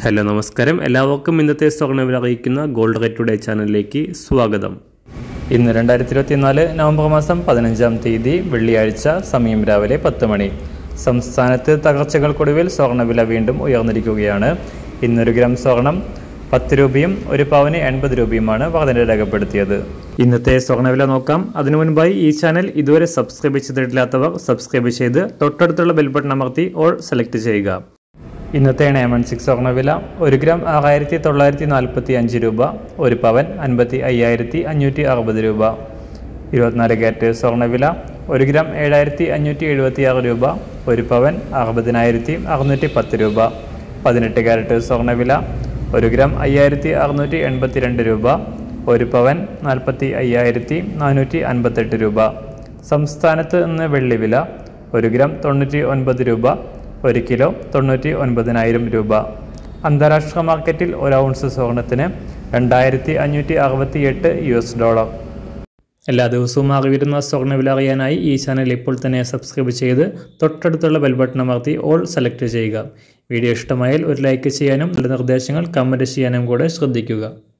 hello നമസ്കാരം എല്ലാവർക്കും ഇന്നത്തെ സ്വർണ്ണവില അറിയിക്കുന്ന ഗോൾഡ് റേറ്റ് ടുഡേ ചാനലിലേക്ക് സ്വാഗതം ഇന്ന് രണ്ടായിരത്തി ഇരുപത്തിനാല് നവംബർ മാസം പതിനഞ്ചാം തീയതി വെള്ളിയാഴ്ച സമയം രാവിലെ പത്ത് മണി സംസ്ഥാനത്ത് തകർച്ചകൾക്കൊടുവിൽ സ്വർണ്ണവില വീണ്ടും ഉയർന്നിരിക്കുകയാണ് ഇന്നൊരു ഗ്രാം സ്വർണം പത്ത് രൂപയും ഒരു പവന് എൺപത് രൂപയുമാണ് വർധന രേഖപ്പെടുത്തിയത് ഇന്നത്തെ സ്വർണ്ണവില നോക്കാം അതിനു മുൻപായി ഈ ചാനൽ ഇതുവരെ സബ്സ്ക്രൈബ് ചെയ്തിട്ടില്ലാത്തവർ സബ്സ്ക്രൈബ് ചെയ്ത് തൊട്ടടുത്തുള്ള ബെൽ ബട്ടൺ അമർത്തി ഓൾ സെലക്ട് ചെയ്യുക ഇന്നത്തെ നയൻ വൺ സിക്സ് സ്വർണ്ണവില ഒരു ഗ്രാം ആറായിരത്തി തൊള്ളായിരത്തി നാൽപ്പത്തി അഞ്ച് രൂപ ഒരു പവൻ അൻപത്തി അയ്യായിരത്തി അഞ്ഞൂറ്റി അറുപത് രൂപ ഇരുപത്തിനാല് ക്യാരറ്റ് സ്വർണ്ണവില ഒരു ഗ്രാം ഏഴായിരത്തി അഞ്ഞൂറ്റി എഴുപത്തി ആറ് രൂപ ഒരു പവൻ അറുപതിനായിരത്തി അറുന്നൂറ്റി പത്ത് രൂപ പതിനെട്ട് ക്യാരറ്റ് സ്വർണ്ണവില ഒരു ഗ്രാം അയ്യായിരത്തി അറുന്നൂറ്റി എൺപത്തി രണ്ട് രൂപ ഒരു പവൻ നാൽപ്പത്തി അയ്യായിരത്തി നാനൂറ്റി അൻപത്തെട്ട് രൂപ സംസ്ഥാനത്ത് നിന്ന് വെള്ളിവില ഒരു ഗ്രാം തൊണ്ണൂറ്റി ഒൻപത് രൂപ ഒരു കിലോ തൊണ്ണൂറ്റി ഒൻപതിനായിരം രൂപ അന്താരാഷ്ട്ര മാർക്കറ്റിൽ ഒരു ഔൺസ് സ്വർണത്തിന് രണ്ടായിരത്തി അഞ്ഞൂറ്റി അറുപത്തി എട്ട് യു എസ് ഡോളർ എല്ലാ ദിവസവും അറിവിരുന്ന സ്വർണ്ണവില അറിയാനായി ഈ ചാനൽ ഇപ്പോൾ തന്നെ സബ്സ്ക്രൈബ് ചെയ്ത് തൊട്ടടുത്തുള്ള ബെൽ ബട്ടൺ അമർത്തി ഓൾ സെലക്ട് ചെയ്യുക വീഡിയോ ഇഷ്ടമായാൽ ഒരു ലൈക്ക് ചെയ്യാനും നല്ല നിർദ്ദേശങ്ങൾ കമൻറ്റ് ചെയ്യാനും കൂടെ ശ്രദ്ധിക്കുക